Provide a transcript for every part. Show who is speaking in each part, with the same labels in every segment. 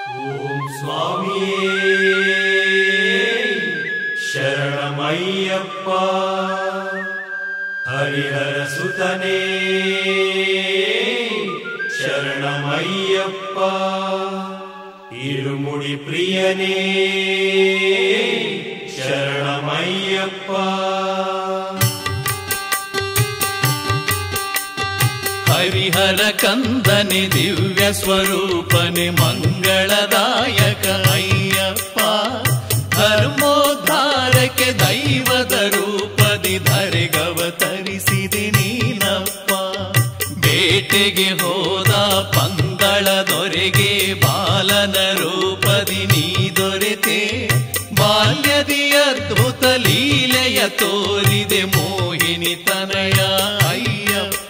Speaker 1: ಓಂ ಸ್ವಾಮಿಯೇ ಶರಣಮಯ್ಯಪ್ಪ ಹರಿಹರ ಸುತನೇ ಶರಣಮಯ್ಯಪ್ಪ ಇರುಮುಡಿ ಪ್ರಿಯನೇ ಶರಣಮಯ್ಯಪ್ಪ
Speaker 2: ಹರಿಹರ ಕಂದನೆ ದಿವ್ಯ ಸ್ವರೂಪನೆ ಮಂಗಳದಾಯಕ ಅಯ್ಯಪ್ಪ ಧರ್ಮೋದ್ಧಾರಕ್ಕೆ ದೈವದ ರೂಪದಿ ಧರೆಗವತರಿಸಿದೆ ನೀನಪ್ಪ ಬೇಟೆಗೆ ಹೋದ ಪಂದಳ ದೊರೆಗೆ ಬಾಲನ ರೂಪದಿ ನೀ ದೊರೆತೆ ಬಾಲ್ಯದಿ ಅದ್ಭುತ ಲೀಲೆಯ ತೋರಿದೆ ಮೋಹಿನಿ ತನಯ ಅಯ್ಯಪ್ಪ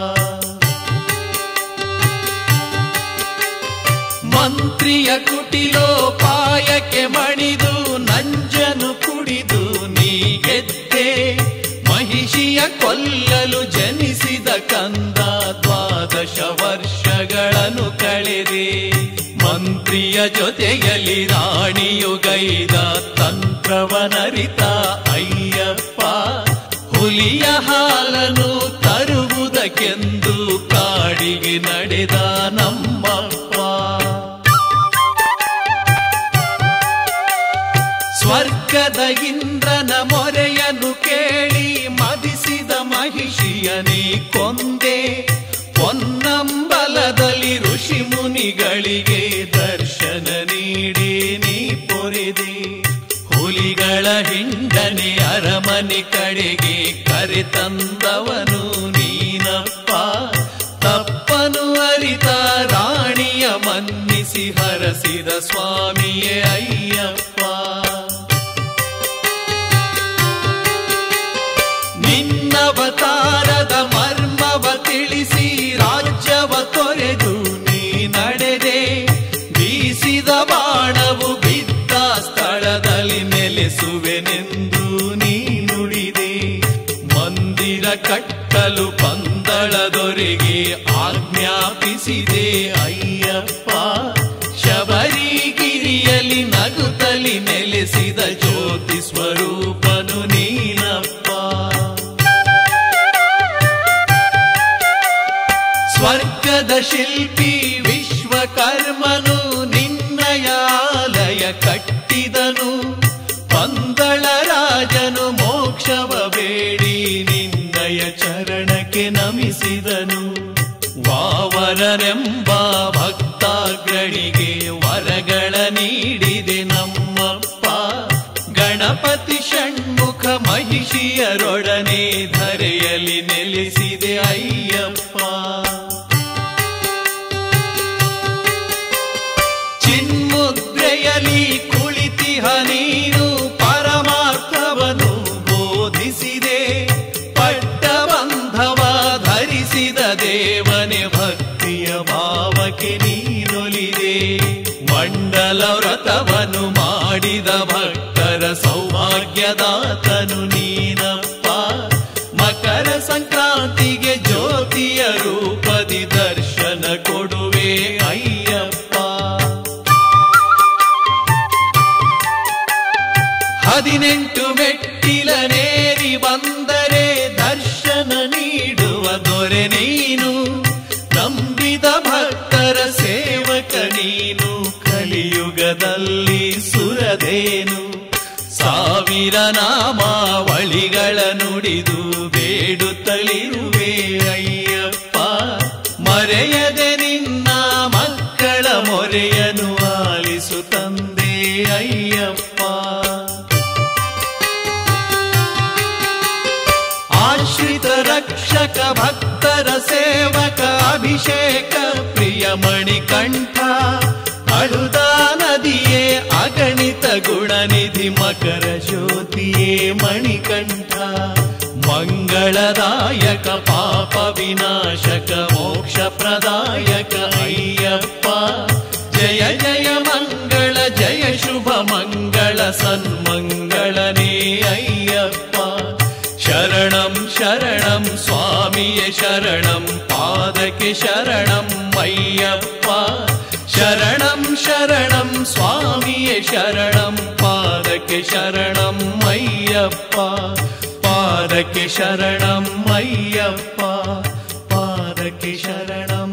Speaker 2: ಮಂತ್ರಿಯ ಕುಟಿಲೋಪಾಯಕ್ಕೆ ಮಣಿದು ನಂಜನು ಕುಡಿದು ನೀ ಗೆದ್ದೆ ಮಹಿಷಿಯ ಕೊಲ್ಲಲು ಜನಿಸಿದ ಕಂದ ದ್ವಾದಶ ವರ್ಷಗಳನ್ನು ಕಳೆದೆ ಮಂತ್ರಿಯ ಜೊತೆಯಲ್ಲಿ ರಾಣಿಯು ಗೈದ ತಂತ್ರವನರಿತ ಅಯ್ಯಪ್ಪ ಹುಲಿಯ ಹಾಲನ್ನು ತರುವುದಕ್ಕೆಂದು ಕಾಡಿಗೆ ನಡೆದ ನಮ್ಮಪ್ಪ ಸ್ವರ್ಗದ ಇಂದ್ರನ ಮೊರೆಯನ್ನು ಕೇಳಿ ಮದಿಸಿದ ಮಹಿಷಿಯನೇ ಕೊಂದೆ ಪೊನ್ನಂಬಲದಲ್ಲಿ ಋಷಿ ಮುನಿಗಳಿಗೆ ದರ್ಶನ ನೀಡಿ ನೀ ಪೊರೆದೆ ಹುಲಿಗಳ ಹಿಂಡನೆ ಅರಮನೆ ಕಡೆಗೆ ಕರೆತಂದವನು ನೀನಪ್ಪ ತಪ್ಪನು ಅರಿತ ರಾಣಿಯ ಮನ್ನಿಸಿ ಹರಸಿದ ಸ್ವಾಮಿಯೇ ಅಯ್ಯಪ್ಪ ನಿನ್ನವತಾರದ ಮರ್ಮವ ತಿಳಿಸಿ ರಾಜ್ಯವ ತೊರೆದು ನೀ ನಡೆದೆ ಬೀಸಿದ ಬಾಣವು ಬಿದ್ದ ಸ್ಥಳದಲ್ಲಿ ನೆಲೆಸುವೆನೆಂದು ನೀ ನುಡಿದೆ ಮಂದಿರ ಕಟ್ಟಲು ಪಂದಳದೊರೆಗೆ ಆಜ್ಞಾಪಿಸಿದೆ ಅಯ್ಯಪ್ಪ ಶಬರಿಗಿರಿಯಲ್ಲಿ ನಗುತ್ತಲಿ ನೆಲೆಸಿದ ಜ್ಯೋತಿ ಸ್ವರೂಪನು ನೀನಪ್ಪ ಸ್ವರ್ಗದ ಶಿಲ್ಪಿ ವಿಶ್ವಕರ್ಮನು ನಿನ್ನಯ ಆಲಯ ಕಟ್ಟಿದನು ಪಂದಳ ರಾಜನು ಮೋಕ್ಷವ ಬೇಡಿ ನಿನ್ನಯ ಚರಣಕ್ಕೆ ನಮಿಸಿದನು ವಾವರರೆಂಬ ಭಕ್ತಾಗ್ರಣಿಗೆ ವರಗಳ ನೀಡಿದೆ ನಮ್ಮಪ್ಪ ಗಣಪತಿ ಷಣ್ಮುಖ ಮಹಿಷಿಯರೊಡನೆ ಧರೆಯಲ್ಲಿ ನೆಲೆಸಿದೆ ಅಯ್ಯಪ್ಪ ಚಿನ್ಮುದ್ರೆಯಲಿ ಕುಳಿತಿಹ ನೀನು ಪರಮಾರ್ಥವನು ಬೋಧಿಸಿದೆ ಪಟ್ಟಬಂಧವ ಧರಿಸಿದ ದೇವನೆ ಭಕ್ತಿಯ ಭಾವಕ್ಕೆ ನೀನೊಲಿದೆ ಮಂಡಲ ವ್ರತವನ್ನು ಮಾಡಿದ ಭಕ್ತರ ಸೌಭಾಗ್ಯದಾತನು ನೀನಪ್ಪ ಮಕರ ಸಂಕ್ರಾಂತಿಗೆ ಜ್ಯೋತಿಯ ರೂಪದಿ ದರ್ಶನ ಕೊಡುವೆ ಅಯ್ಯಪ್ಪ ಹದಿನೆಂಟು ಮೆಟ್ಟಿಲನೇರಿ ಬಂದರೆ ದರ್ಶನ ನೀಡುವ ದೊರೆ ನೀನು ನಂಬಿದ ಭಕ್ತರ ಸೇವಕ ನೀನು ಕಲಿಯುಗದಲ್ಲಿ ಸುರದೇನು ಸಾವಿರ ನಾಮಾವಳಿಗಳ ನುಡಿದು ಬೇಡುತ್ತಲಿರುವೆ ಅಯ್ಯಪ್ಪ ಮರೆಯದೆ ನಿನ್ನ ಮಕ್ಕಳ ಮೊರೆಯನು ಆಲಿಸು ತಂದೆ ಅಯ್ಯಪ್ಪ ಆಶ್ರಿತ ರಕ್ಷಕ ಭಕ್ತರ ಸೇವಕ ಅಭಿಷೇಕ ಪ್ರಿಯ ಮಣಿಕಂಠ ಅಳುದಾ ನದಿಯೇ ಅಗಣಿತ ಗುಣನಿಧಿ ಮಕರ ಜ್ಯೋತಿಯೇ ಮಣಿಕಂಠ ಮಂಗಳದಾಯಕ ಪಾಪ ವಿನಾಶಕ ಮೋಕ್ಷ ಪ್ರದಾಯಕ ಅಯ್ಯಪ್ಪ ಜಯ ಜಯ ಮಂಗಳ ಜಯ ಶುಭ ಮಂಗಳ ಸನ್ಮಂಗಳನೇ ಅಯ್ಯಪ್ಪ ಶರಣಂ ಶರಣಂ ಸ್ವಾಮಿಯ ಶರಣಂ ಪಾದಕ್ಕೆ ಶರಣಂ ಅಯ್ಯಪ್ಪ ಶರಣಂ ಶರಣಂ ಶರಣಂ ಪಾದಕ್ಕೆ ಶರಣಂ ಅಯ್ಯಪ್ಪ ಪಾದಕ್ಕೆ ಶರಣಂ ಅಯ್ಯಪ್ಪ ಪಾದಕ್ಕೆ ಶರಣಂ